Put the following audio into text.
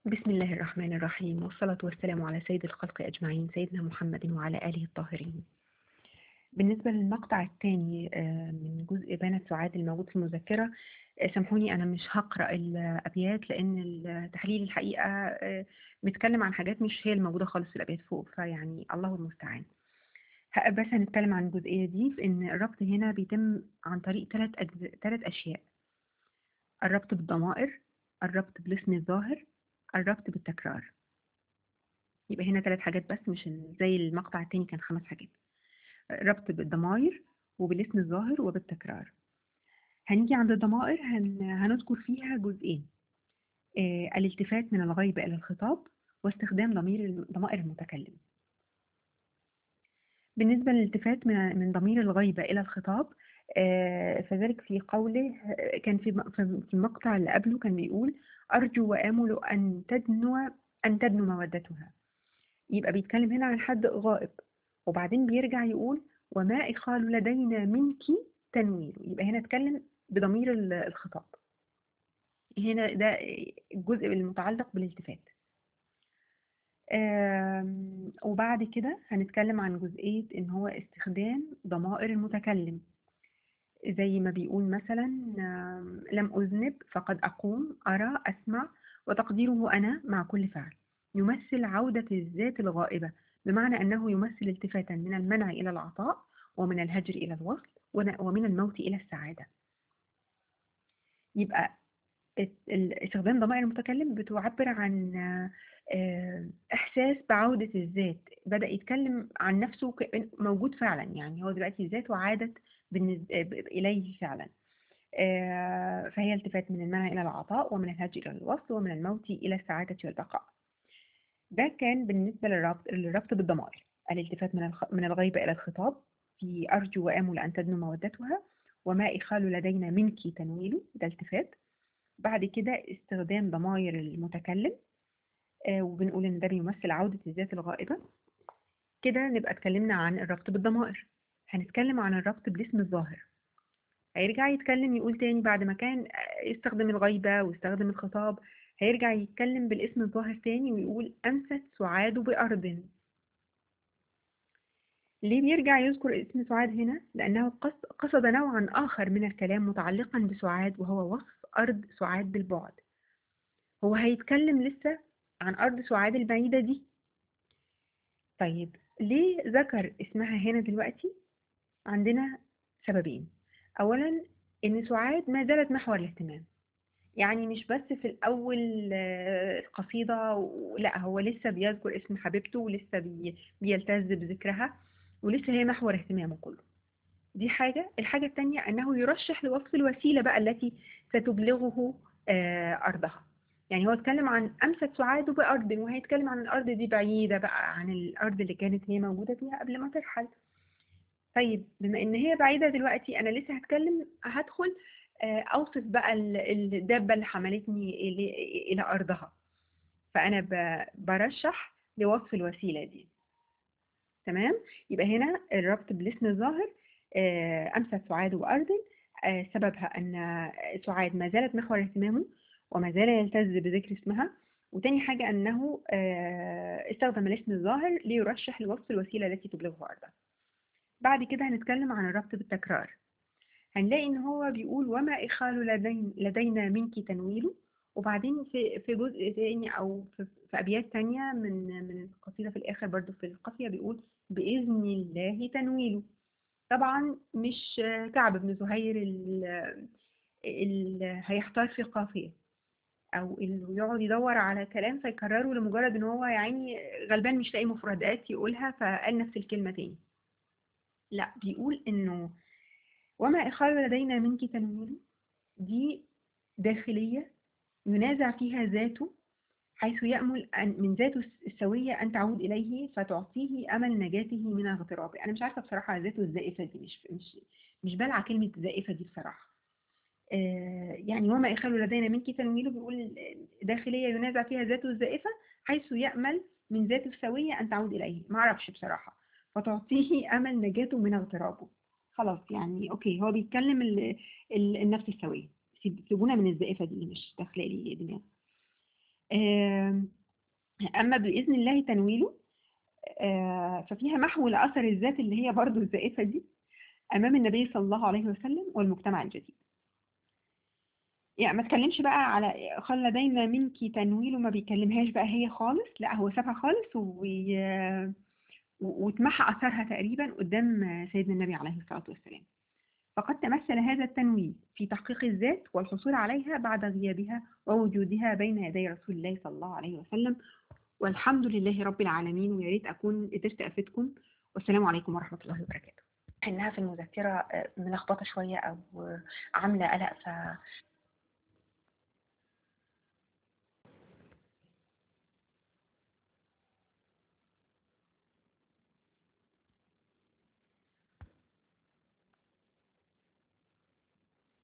بسم الله الرحمن الرحيم والصلاة والسلام على سيد الخلق أجمعين سيدنا محمد وعلى آله الطاهرين بالنسبة للمقطع الثاني من جزء بنات سعاد الموجود في المذكرة آه، سامحوني أنا مش هقرأ الأبيات لأن التحليل الحقيقة آه، متكلم عن حاجات مش هي الموجودة خالص في الأبيات فوق فيعني الله المستعان ه- بس هنتكلم عن الجزئية دي في إن الربط هنا بيتم عن طريق ثلاث أجز... ثلاث أشياء الربط بالضمائر الربط بالاسم الظاهر الربط بالتكرار يبقى هنا ثلاث حاجات بس مش زي المقطع التاني كان خمس حاجات ربط بالضمائر وبالاسم الظاهر وبالتكرار هنيجي عند الضمائر هن... هنذكر فيها جزئين آه الالتفات من الغيب إلى الخطاب واستخدام ضمير ضمائر المتكلم بالنسبة للالتفات من من ضمير الغيبة إلى الخطاب آه، فذلك في قوله آه، كان في في المقطع اللي قبله كان بيقول أرجو وآمل أن تدنو أن تدنو مودتها يبقى بيتكلم هنا عن حد غائب وبعدين بيرجع يقول وما إخال لدينا منك تنوير يبقى هنا اتكلم بضمير ال- الخطاب هنا ده الجزء المتعلق بالالتفات آم، وبعد كده هنتكلم عن جزئية إن هو استخدام ضمائر المتكلم زي ما بيقول مثلا آم، لم أذنب فقد أقوم أرى أسمع وتقديره أنا مع كل فعل يمثل عودة الذات الغائبة بمعنى أنه يمثل التفاتا من المنع إلى العطاء ومن الهجر إلى الوصل ون- ومن الموت إلى السعادة يبقى ال- ال- استخدام ضمائر المتكلم بتعبر عن آه، آه، إحساس بعودة الذات بدأ يتكلم عن نفسه كأن موجود فعلا يعني هو دلوقتي ذاته عادت بالنسبة إليه فعلا آه، فهي التفات من المنع إلى العطاء ومن الهجر إلى الوصل ومن الموت إلى السعادة والبقاء ده كان بالنسبة للربط للربط بالضمائر الالتفات من الخ... من الغيبة إلى الخطاب في أرجو وآمل أن تدنو مودتها وما إخال لدينا منك تنويل ده التفات بعد كده استخدام ضمائر المتكلم آه، وبنقول إن ده بيمثل عودة الذات الغائبة كده نبقى اتكلمنا عن الربط بالضمائر هنتكلم عن الربط بالاسم الظاهر هيرجع يتكلم يقول تاني بعد ما كان يستخدم الغيبة ويستخدم الخطاب هيرجع يتكلم بالاسم الظاهر تاني ويقول أمست سعاد بأرض ليه بيرجع يذكر اسم سعاد هنا؟ لأنه قص- قصد نوعا آخر من الكلام متعلقا بسعاد وهو وصف أرض سعاد بالبعد هو هيتكلم لسه عن أرض سعاد البعيدة دي طيب ليه ذكر اسمها هنا دلوقتي؟ عندنا سببين أولا إن سعاد ما زالت محور الاهتمام يعني مش بس في الأول آه، القصيدة و- لا هو لسه بيذكر اسم حبيبته ولسه بي بيلتز بذكرها ولسه هي محور اهتمامه كله دي حاجة الحاجة التانية أنه يرشح لوصف الوسيلة بقى التي ستبلغه آه، أرضها يعني هو اتكلم عن أمست سعاد بأرض وهيتكلم عن الأرض دي بعيدة بقى عن الأرض اللي كانت هي موجودة فيها قبل ما ترحل طيب بما ان هي بعيده دلوقتي انا لسه هتكلم هدخل آه، اوصف بقى ال- الدابه اللي حملتني الى إلى ارضها فانا ب- برشح لوصف الوسيله دي تمام يبقى هنا الربط بالاسم الظاهر آه، امست سعاد وارض آه، سببها ان سعاد ما زالت محور اهتمامه وما زال يلتز بذكر اسمها وتاني حاجه انه آه، استخدم الاسم الظاهر ليرشح لوصف الوسيله التي تبلغه ارضها بعد كده هنتكلم عن الربط بالتكرار هنلاقي ان هو بيقول وما إخال لدين لدينا منك تنويل وبعدين في في جزء تاني او في, في ابيات تانية من من القصيدة في الاخر برضو في القافية بيقول بإذن الله تنويله طبعا مش كعب بن زهير ال- ال- هيحتار في قافية او اللي يقعد يدور على كلام فيكرره لمجرد ان هو يعني غلبان مش لاقي مفردات يقولها فقال نفس الكلمة تاني لا بيقول انه وما إخال لدينا منك تنويل دي داخلية ينازع فيها ذاته حيث يأمل أن من ذاته السوية أن تعود إليه فتعطيه أمل نجاته من اغترابه أنا مش عارفة بصراحة ذاته الزائفة دي مش مش مش بلع كلمة زائفة دي بصراحة آه، يعني وما إخال لدينا منك تنويله بيقول داخلية ينازع فيها ذاته الزائفة حيث يأمل من ذاته السوية أن تعود إليه معرفش بصراحة فتعطيه أمل نجاته من اغترابه خلاص يعني أوكي هو بيتكلم ال- ال- النفس السوية سيب- سيبونا من الزائفة دي مش داخلة لي دماغ آم، أما بإذن الله تنويله آه، ففيها محو لأثر الذات اللي هي برضو الزائفة دي أمام النبي صلى الله عليه وسلم والمجتمع الجديد يعني ما تكلمش بقى على خلى لدينا منك تنويل وما بيكلمهاش بقى هي خالص لا هو سابها خالص وي... و- واتمحى أثرها تقريبا قدام سيدنا النبي عليه الصلاة والسلام فقد تمثل هذا التنويل في تحقيق الذات والحصول عليها بعد غيابها ووجودها بين يدي رسول الله صلى الله عليه وسلم والحمد لله رب العالمين ويا ريت أكون قدرت أفيدكم والسلام عليكم ورحمة الله وبركاته إنها في المذكرة آه، ملخبطة شوية أو آه، عاملة قلق ف